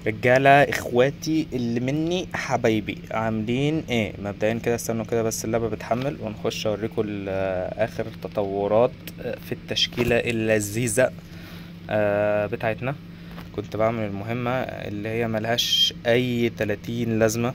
رجالة اخواتي اللي مني حبايبي عاملين ايه مبدئيا كده استنوا كده بس اللعبة بتحمل ونخش اوريكم ال- اخر تطورات في التشكيلة اللذيذة آه، بتاعتنا كنت بعمل المهمة اللي هي ملهاش اي تلاتين لازمة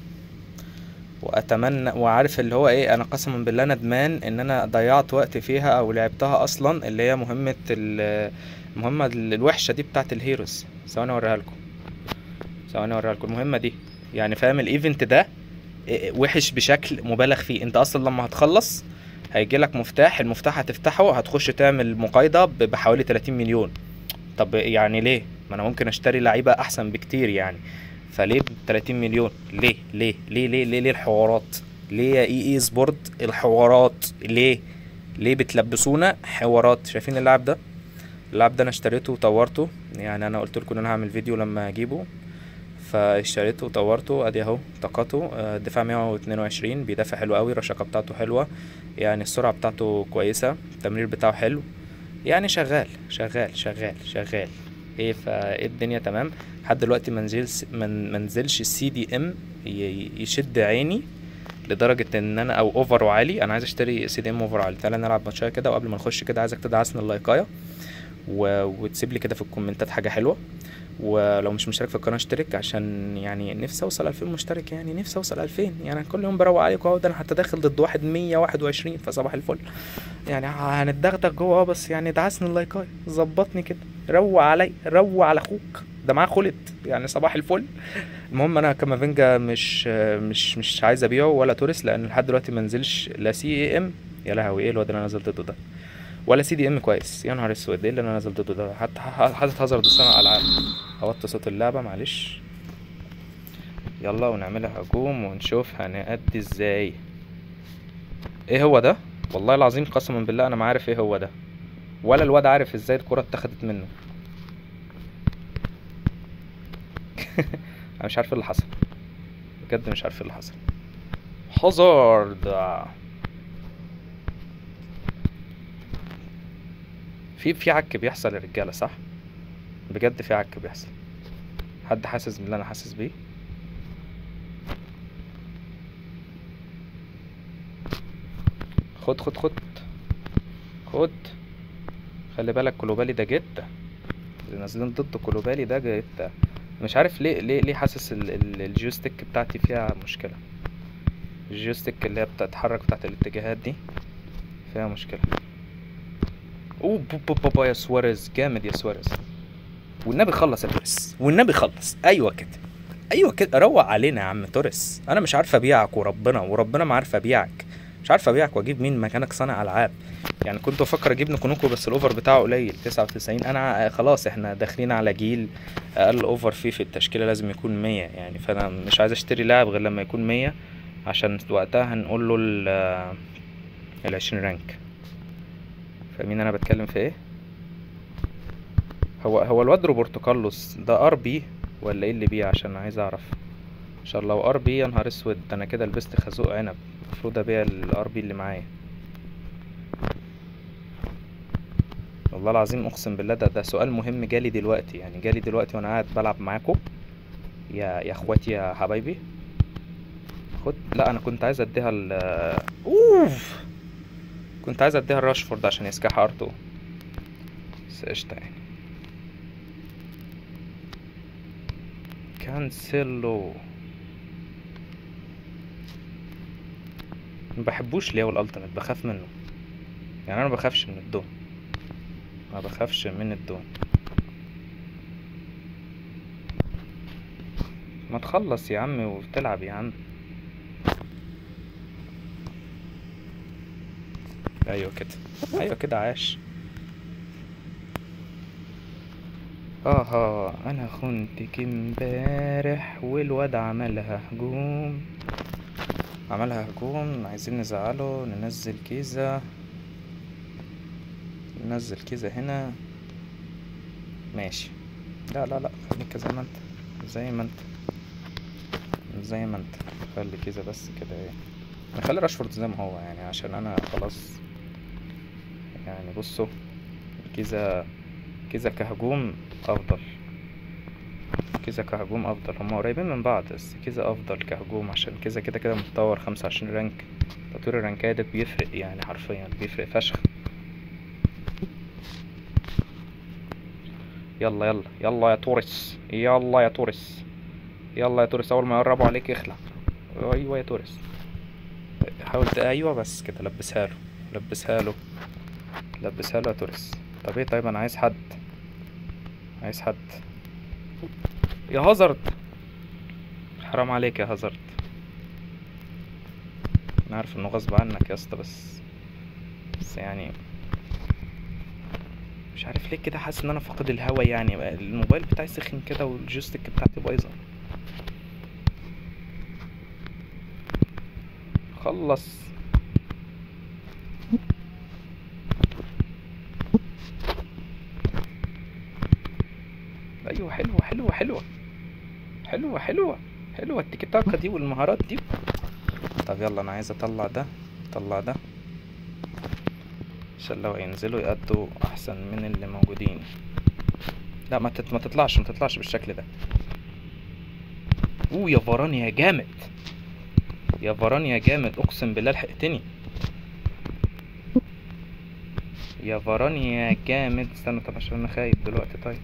واتمنى وعارف اللي هو ايه انا قسما بالله ندمان ان انا ضيعت وقت فيها او لعبتها اصلا اللي هي مهمة ال- المهمة الوحشة دي بتاعت الهيروز ثواني اوريها لكم ثواني اوريها لكم المهمه دي يعني فاهم الايفنت ده إيه، وحش بشكل مبالغ فيه انت اصلا لما هتخلص هيجي لك مفتاح المفتاح هتفتحه هتخش تعمل مقايضه ب- بحوالي 30 مليون طب يعني ليه ما انا ممكن اشتري لعيبه احسن بكتير يعني فليه ب 30 مليون ليه ليه ليه ليه ليه, ليه الحوارات ليه يا اي اي سبورت الحوارات ليه ليه بتلبسونا حوارات شايفين اللاعب ده اللاعب ده انا اشتريته وطورته يعني انا قلت لكم ان انا هعمل فيديو لما اجيبه فاشتريته وطورته ادي اهو طاقته آه، دفاع 122 بيدافع حلو قوي الرشاقه بتاعته حلوه يعني السرعه بتاعته كويسه التمرير بتاعه حلو يعني شغال شغال شغال شغال ايه فايه الدنيا تمام لحد دلوقتي منزلش من منزلش السي دي ام يشد عيني لدرجة ان انا او اوفر وعالي انا عايز اشتري سي دي ام اوفر عالي تعالى نلعب ماتشايه كده وقبل ما نخش كده عايزك تدعسنا اللايكايه و... وتسيب لي كده في الكومنتات حاجة حلوة ولو مش مشترك في القناة اشترك عشان يعني نفسي اوصل 2000 مشترك يعني نفسي اوصل 2000 يعني أنا كل يوم بروق عليكم اهو ده انا حتى داخل ضد واحد 121 فصباح الفل يعني هنتدغدغ جوه اه بس يعني دعسني اللايكايه ظبطني كده روق علي روق على اخوك ده معاه خلط يعني صباح الفل المهم انا كامافينجا مش مش مش عايز ابيعه ولا توريس لان لحد دلوقتي منزلش لا سي اي ام يا لهوي ايه الواد اللي انا نزلت ضده ده ولا سي دي ام كويس يا نهار اسود ايه اللي انا نزلت ضده ده حتى حاطط هازارد صنع العاب هوطي صوت اللعبه معلش يلا ونعملها هجوم ونشوف هنأدي ازاي ايه هو ده والله العظيم قسما بالله انا ما عارف ايه هو ده ولا الواد عارف ازاي الكرة اتاخدت منه انا مش عارف ايه اللي حصل بجد مش عارف ايه اللي حصل هازارد في في عك بيحصل يا رجاله صح بجد في عك بيحصل حد حاسس باللي انا حاسس بيه خد خد خد خد خلي بالك كلوبالي ده جتة اللي نازلين ضد كلوبالي ده جتة مش عارف ليه ليه ليه حاسس ال- ال- الجيوستيك بتاعتي فيها مشكلة الجيوستيك اللي هي بتتحرك بتاعت الاتجاهات دي فيها مشكلة اوه بو بو بو يا سواريز جامد يا سواريز والنبي خلص يا توريس والنبي خلص ايوه كده ايوه كده روق علينا يا عم توريس انا مش عارف ابيعك وربنا وربنا ما عارف ابيعك مش عارف ابيعك واجيب مين مكانك صانع العاب يعني كنت بفكر اجيب نكونوكو بس الاوفر بتاعه قليل 99 انا خلاص احنا داخلين على جيل اقل اوفر فيه في التشكيله لازم يكون 100 يعني فانا مش عايز اشتري لاعب غير لما يكون 100 عشان وقتها هنقول له ال ال 20 رانك فاهمين انا بتكلم في ايه هو هو الواد روبرتو كارلوس ده ار بي ولا ايه اللي بيه عشان عايز اعرف عشان لو ار بي يا نهار اسود ده انا كده لبست خازوق عنب المفروض ابيع الار بي اللي معايا والله العظيم اقسم بالله ده ده سؤال مهم جالي دلوقتي يعني جالي دلوقتي وانا قاعد بلعب معاكم يا يا اخواتي يا حبايبي خد لا انا كنت عايز اديها ال اوف كنت عايز اديها الراشفورد عشان يسكحها ارتو بس قشطة يعني كانسيلو ما بحبوش ليه والالتيميت بخاف منه يعني انا ما بخافش من الدون ما بخافش من الدون ما تخلص يا عم وتلعب يا عم ايوه كده ايوه كده عاش اها انا خنتك امبارح والواد عملها هجوم عملها هجوم عايزين نزعله ننزل كيزة ننزل كيزة هنا ماشي لا لا لا خليك زي ما انت زي ما انت زي ما انت خلي كيزة بس كده ايه نخلي راشفورد زي ما هو يعني عشان انا خلاص يعني بصوا كيزة كيزة كهجوم افضل كيزا كهجوم افضل هما قريبين من بعض بس كيزا افضل كهجوم عشان كيزا كده كده متطور خمسة وعشرين رانك تطوير الرانكات ده بيفرق يعني حرفيا بيفرق فشخ يلا يلا يلا يا توريس يلا يا توريس يلا يا توريس اول ما يقربوا عليك اخلع ايوه يا توريس حاول ت- ايوه بس كده لبسها له لبسها له لبسها له يا توريس طب ايه طيب انا عايز حد عايز حد يا هازارد حرام عليك يا هازارد انا عارف انه غصب عنك يا اسطى بس بس يعني مش عارف ليه كده حاسس ان انا فاقد الهوا يعني الموبايل بتاعي سخن كده والجويستيك بتاعتي بايظه خلص ايوه حلوه حلوه حلوه حلوه حلوه حلوه التيكي تاكا دي والمهارات دي طب يلا انا عايز اطلع ده اطلع ده عشان لو ينزلوا يأدوا احسن من اللي موجودين لا ما تت... ما تطلعش ما تطلعش بالشكل ده اوه يا فاران يا جامد يا فاران يا جامد اقسم بالله لحقتني يا فاران يا جامد استنى طب عشان انا خايف دلوقتي طيب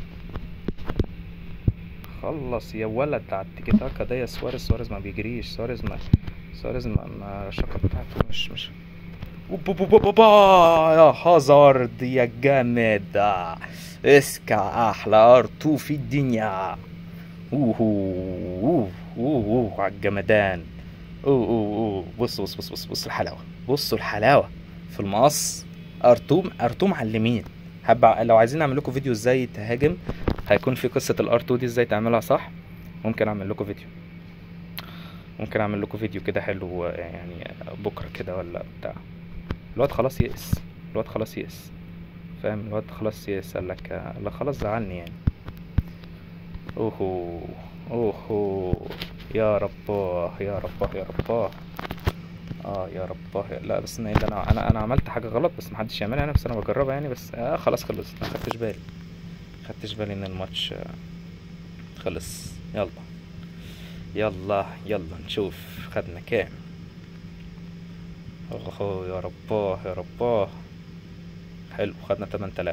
خلص يا ولد على التيكي تاكا ده يا سواريز سواريز ما بيجريش سواريز ما سواريز ما, ما الشقة بتاعته مش مش اوبا يا هازارد يا جامد اسكع احلى ارتو في الدنيا اوه اوه اوه اوه على الجمدان اوه اوه اوه بص بص بص بص بص الحلاوه بصوا الحلاوه في المقص ارتوم ارتوم معلمين حب لو عايزين اعمل لكم فيديو ازاي تهاجم هيكون في قصه الار 2 دي ازاي تعملها صح ممكن اعمل لكم فيديو ممكن اعمل لكم فيديو كده حلو يعني بكره كده ولا بتاع الواد خلاص يئس الواد خلاص يئس فاهم الواد خلاص يئس قال لك لا خلاص زعلني يعني اوهو اوهو يا رباه يا رباه يا رباه اه يا رباه لا بس انا انا انا, أنا عملت حاجه غلط بس محدش يعملها انا بس انا بجربها يعني بس آه خلاص خلص ما خدتش بالي خدتش بالي ان الماتش آه، خلص يلا يلا يلا نشوف خدنا كام اوه يا رباه يا رباه حلو خدنا 8000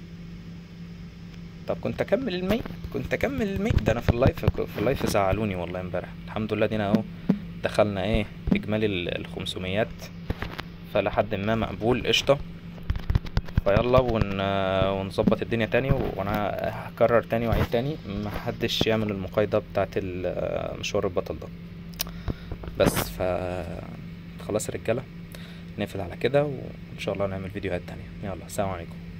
طب كنت اكمل المية كنت اكمل المية ده انا في اللايف في اللايف زعلوني والله امبارح الحمد لله دينا اهو دخلنا ايه اجمالي ال- الخمسميات فلحد ما مقبول قشطة فيلا ون... ونظبط الدنيا تاني وانا هكرر تاني واعيد تاني محدش يعمل المقايضة بتاعت ال- مشوار البطل ده بس ف خلاص يا رجالة نقفل على كده وان شاء الله نعمل فيديوهات تانية يلا سلام عليكم